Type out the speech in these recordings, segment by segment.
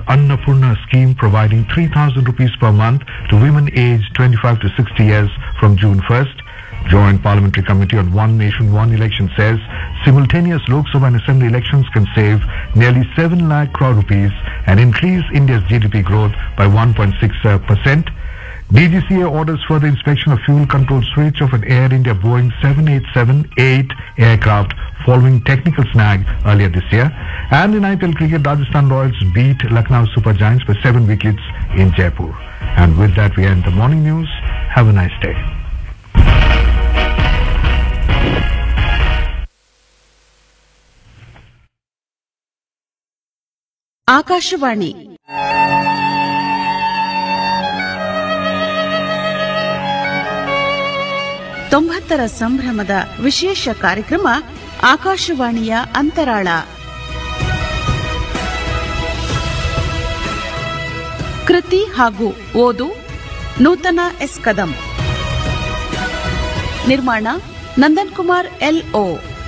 Annapurna scheme providing 3,000 rupees per month to women aged 25 to 60 years from June 1st. Joint Parliamentary Committee on One Nation One Election says simultaneous Lok Sabha and Assembly elections can save nearly 7 lakh crore rupees and increase India's GDP growth by 1.6 percent. DGCA orders further inspection of fuel control switch of an Air India Boeing 787-8 aircraft following technical snag earlier this year. And in IPL cricket, Rajasthan Royals beat Lucknow Super Giants by seven wickets in Jaipur. And with that, we end the morning news. Have a nice day. Akashvani ತೊಂಬತ್ತರ ಸಂಭ್ರಮದ ವಿಶೇಷ ಕಾರ್ಯಕ್ರಮ ಆಕಾಶವಾಣಿಯ ಅಂತರಾಳ ಕೃತಿ ಹಾಗೂ ಓದು ನೂತನ S Kadam ನಿರ್ಮಾಣ ನಂದನ್ ಕುಮಾರ್ ಎಲ್ಒ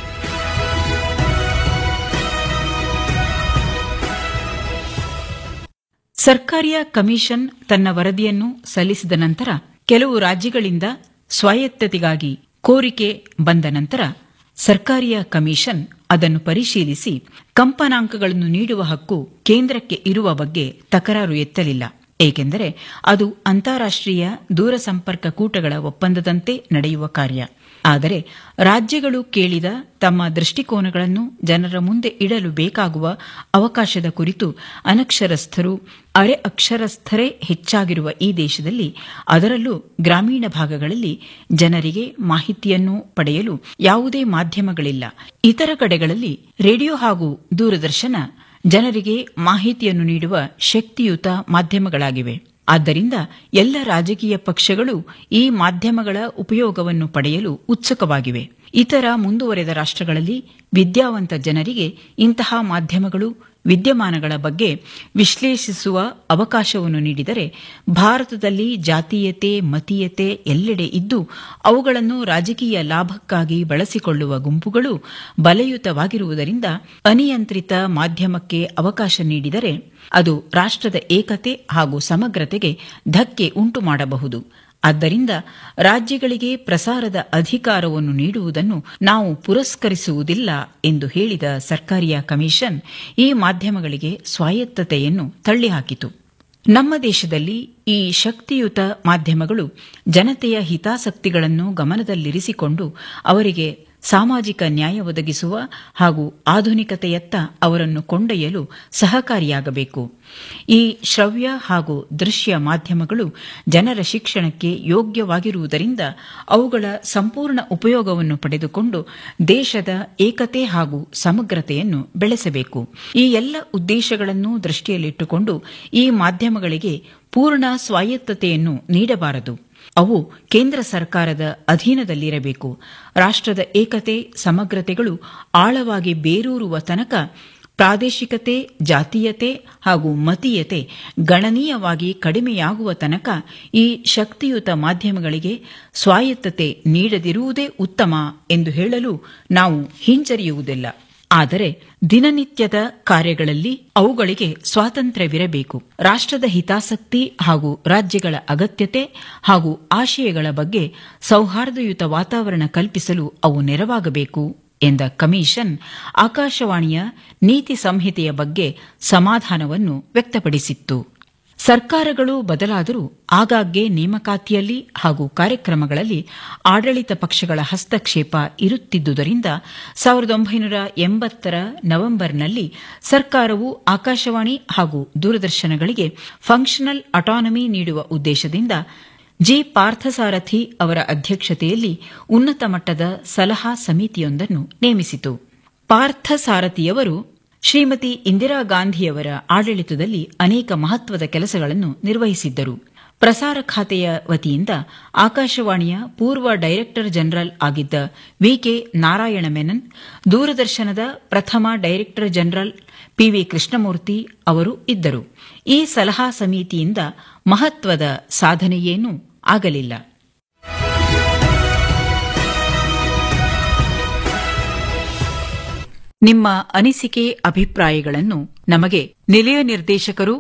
ಸರ್ಕಾರಿಯ ಕಮಿಷನ್ ತನ್ನ ವರದಿಯನ್ನು ಸಲ್ಲಿಸಿದ ನಂತರ ಕೆಲವು ರಾಜ್ಯಗಳಿಂದ ಸ್ವಾಯತ್ತತೆಗಾಗಿ ಕೋರಿಕೆ ಬಂದ ನಂತರ ಸರ್ಕಾರಿಯ ಕಮಿಷನ್ ಅದನ್ನು ಪರಿಶೀಲಿಸಿ ಕಂಪನಾಂಕಗಳನ್ನು ನೀಡುವ ಹಕ್ಕು ಕೇಂದ್ರಕ್ಕೆ ಇರುವ ಬಗ್ಗೆ ತಕರಾರು ಎತ್ತಲಿಲ್ಲ ಏಕೆಂದರೆ ಅದು ಅಂತಾರಾಷ್ಟ್ರೀಯ ದೂರಸಂಪರ್ಕ ಕೂಟಗಳ ಒಪ್ಪಂದದಂತೆ ನಡೆಯುವ ಕಾರ್ಯ ಆದರೆ ರಾಜ್ಯಗಳು ಕೇಳಿದ ತಮ್ಮ ದೃಷ್ಟಿಕೋನಗಳನ್ನು ಜನರ ಮುಂದೆ ಇಡಲು ಬೇಕಾಗುವ ಅವಕಾಶದ ಕುರಿತು ಅನಕ್ಷರಸ್ಥರು ಅರೆ ಅಕ್ಷರಸ್ಥರೇ ಹೆಚ್ಚಾಗಿರುವ ಈ ದೇಶದಲ್ಲಿ ಅದರಲ್ಲೂ ಗ್ರಾಮೀಣ ಭಾಗಗಳಲ್ಲಿ ಜನರಿಗೆ ಮಾಹಿತಿಯನ್ನು ಪಡೆಯಲು ಯಾವುದೇ ಮಾಧ್ಯಮಗಳಿಲ್ಲ ಇತರ ಕಡೆಗಳಲ್ಲಿ ರೇಡಿಯೋ ಹಾಗೂ ದೂರದರ್ಶನ ಜನರಿಗೆ ಮಾಹಿತಿಯನ್ನು ನೀಡುವ ಶಕ್ತಿಯುತ ಮಾಧ್ಯಮಗಳಾಗಿವೆ ಆದ್ದರಿಂದ ಎಲ್ಲ ರಾಜಕೀಯ ಪಕ್ಷಗಳು ಈ ಮಾಧ್ಯಮಗಳ ಉಪಯೋಗವನ್ನು ಪಡೆಯಲು ಉತ್ಸುಕವಾಗಿವೆ ಇತರ ಮುಂದುವರೆದ ರಾಷ್ಟ್ರಗಳಲ್ಲಿ ವಿದ್ಯಾವಂತ ಜನರಿಗೆ ಇಂತಹ ಮಾಧ್ಯಮಗಳು ವಿದ್ಯಮಾನಗಳ ಬಗ್ಗೆ ವಿಶ್ಲೇಷಿಸುವ ಅವಕಾಶವನ್ನು ನೀಡಿದರೆ ಭಾರತದಲ್ಲಿ ಜಾತೀಯತೆ ಮತೀಯತೆ ಎಲ್ಲೆಡೆ ಇದ್ದು ಅವುಗಳನ್ನು ರಾಜಕೀಯ ಲಾಭಕ್ಕಾಗಿ ಬಳಸಿಕೊಳ್ಳುವ ಗುಂಪುಗಳು ಬಲಯುತವಾಗಿರುವುದರಿಂದ ಅನಿಯಂತ್ರಿತ ಮಾಧ್ಯಮಕ್ಕೆ ಅವಕಾಶ ನೀಡಿದರೆ ಅದು ರಾಷ್ಟ್ರದ ಏಕತೆ ಹಾಗೂ ಸಮಗ್ರತೆಗೆ ಧಕ್ಕೆ ಉಂಟು ಮಾಡಬಹುದು ಆದ್ದರಿಂದ ರಾಜ್ಯಗಳಿಗೆ ಪ್ರಸಾರದ ಅಧಿಕಾರವನ್ನು ನೀಡುವುದನ್ನು ನಾವು ಪುರಸ್ಕರಿಸುವುದಿಲ್ಲ ಎಂದು ಹೇಳಿದ ಸರ್ಕಾರಿಯ ಕಮಿಷನ್ ಈ ಮಾಧ್ಯಮಗಳಿಗೆ ಸ್ವಾಯತ್ತತೆಯನ್ನು ತಳ್ಳಿಹಾಕಿತು ನಮ್ಮ ದೇಶದಲ್ಲಿ ಈ ಶಕ್ತಿಯುತ ಮಾಧ್ಯಮಗಳು ಜನತೆಯ ಹಿತಾಸಕ್ತಿಗಳನ್ನು ಗಮನದಲ್ಲಿರಿಸಿಕೊಂಡು ಅವರಿಗೆ ಸಾಮಾಜಿಕ ನ್ಯಾಯ ಒದಗಿಸುವ ಹಾಗೂ ಆಧುನಿಕತೆಯತ್ತ ಅವರನ್ನು ಕೊಂಡೊಯ್ಯಲು ಸಹಕಾರಿಯಾಗಬೇಕು ಈ ಶ್ರವ್ಯ ಹಾಗೂ ದೃಶ್ಯ ಮಾಧ್ಯಮಗಳು ಜನರ ಶಿಕ್ಷಣಕ್ಕೆ ಯೋಗ್ಯವಾಗಿರುವುದರಿಂದ ಅವುಗಳ ಸಂಪೂರ್ಣ ಉಪಯೋಗವನ್ನು ಪಡೆದುಕೊಂಡು ದೇಶದ ಏಕತೆ ಹಾಗೂ ಸಮಗ್ರತೆಯನ್ನು ಬೆಳೆಸಬೇಕು ಈ ಎಲ್ಲ ಉದ್ದೇಶಗಳನ್ನು ದೃಷ್ಟಿಯಲ್ಲಿಟ್ಟುಕೊಂಡು ಈ ಮಾಧ್ಯಮಗಳಿಗೆ ಪೂರ್ಣ ಸ್ವಾಯತ್ತತೆಯನ್ನು ನೀಡಬಾರದು ಅವು ಕೇಂದ್ರ ಸರ್ಕಾರದ ಅಧೀನದಲ್ಲಿರಬೇಕು ರಾಷ್ಟ್ರದ ಏಕತೆ ಸಮಗ್ರತೆಗಳು ಆಳವಾಗಿ ಬೇರೂರುವ ತನಕ ಪ್ರಾದೇಶಿಕತೆ ಜಾತೀಯತೆ ಹಾಗೂ ಮತೀಯತೆ ಗಣನೀಯವಾಗಿ ಕಡಿಮೆಯಾಗುವ ತನಕ ಈ ಶಕ್ತಿಯುತ ಮಾಧ್ಯಮಗಳಿಗೆ ಸ್ವಾಯತ್ತತೆ ನೀಡದಿರುವುದೇ ಉತ್ತಮ ಎಂದು ಹೇಳಲು ನಾವು ಹಿಂಜರಿಯುವುದಿಲ್ಲ ಆದರೆ ದಿನನಿತ್ಯದ ಕಾರ್ಯಗಳಲ್ಲಿ ಅವುಗಳಿಗೆ ಸ್ವಾತಂತ್ರ್ಯವಿರಬೇಕು ರಾಷ್ಟ್ರದ ಹಿತಾಸಕ್ತಿ ಹಾಗೂ ರಾಜ್ಯಗಳ ಅಗತ್ಯತೆ ಹಾಗೂ ಆಶಯಗಳ ಬಗ್ಗೆ ಸೌಹಾರ್ದಯುತ ವಾತಾವರಣ ಕಲ್ಪಿಸಲು ಅವು ನೆರವಾಗಬೇಕು ಎಂದ ಕಮಿಷನ್ ಆಕಾಶವಾಣಿಯ ನೀತಿ ಸಂಹಿತೆಯ ಬಗ್ಗೆ ಸಮಾಧಾನವನ್ನು ವ್ಯಕ್ತಪಡಿಸಿತ್ತು ಸರ್ಕಾರಗಳು ಬದಲಾದರೂ ಆಗಾಗ್ಗೆ ನೇಮಕಾತಿಯಲ್ಲಿ ಹಾಗೂ ಕಾರ್ಯಕ್ರಮಗಳಲ್ಲಿ ಆಡಳಿತ ಪಕ್ಷಗಳ ಹಸ್ತಕ್ಷೇಪ ಇರುತ್ತಿದ್ದುದರಿಂದ ಸಾವಿರದ ಒಂಬೈನೂರ ಎಂಬತ್ತರ ನವೆಂಬರ್ನಲ್ಲಿ ಸರ್ಕಾರವು ಆಕಾಶವಾಣಿ ಹಾಗೂ ದೂರದರ್ಶನಗಳಿಗೆ ಫಂಕ್ಷನಲ್ ಅಟಾನಮಿ ನೀಡುವ ಉದ್ದೇಶದಿಂದ ಜಿ ಪಾರ್ಥಸಾರಥಿ ಅವರ ಅಧ್ಯಕ್ಷತೆಯಲ್ಲಿ ಉನ್ನತ ಮಟ್ಟದ ಸಲಹಾ ಸಮಿತಿಯೊಂದನ್ನು ನೇಮಿಸಿತು ಪಾರ್ಥಸಾರಥಿಯವರು ಶ್ರೀಮತಿ ಇಂದಿರಾ ಗಾಂಧಿಯವರ ಆಡಳಿತದಲ್ಲಿ ಅನೇಕ ಮಹತ್ವದ ಕೆಲಸಗಳನ್ನು ನಿರ್ವಹಿಸಿದ್ದರು ಪ್ರಸಾರ ಖಾತೆಯ ವತಿಯಿಂದ ಆಕಾಶವಾಣಿಯ ಪೂರ್ವ ಡೈರೆಕ್ಟರ್ ಜನರಲ್ ಆಗಿದ್ದ ವಿಕೆ ನಾರಾಯಣ ಮೆನನ್ ದೂರದರ್ಶನದ ಪ್ರಥಮ ಡೈರೆಕ್ಟರ್ ಜನರಲ್ ಪಿವಿ ಕೃಷ್ಣಮೂರ್ತಿ ಅವರು ಇದ್ದರು ಈ ಸಲಹಾ ಸಮಿತಿಯಿಂದ ಮಹತ್ವದ ಸಾಧನೆಯೇನೂ ಆಗಲಿಲ್ಲ ನಿಮ್ಮ ಅನಿಸಿಕೆ ಅಭಿಪ್ರಾಯಗಳನ್ನು ನಮಗೆ ನಿಲಯ ನಿರ್ದೇಶಕರು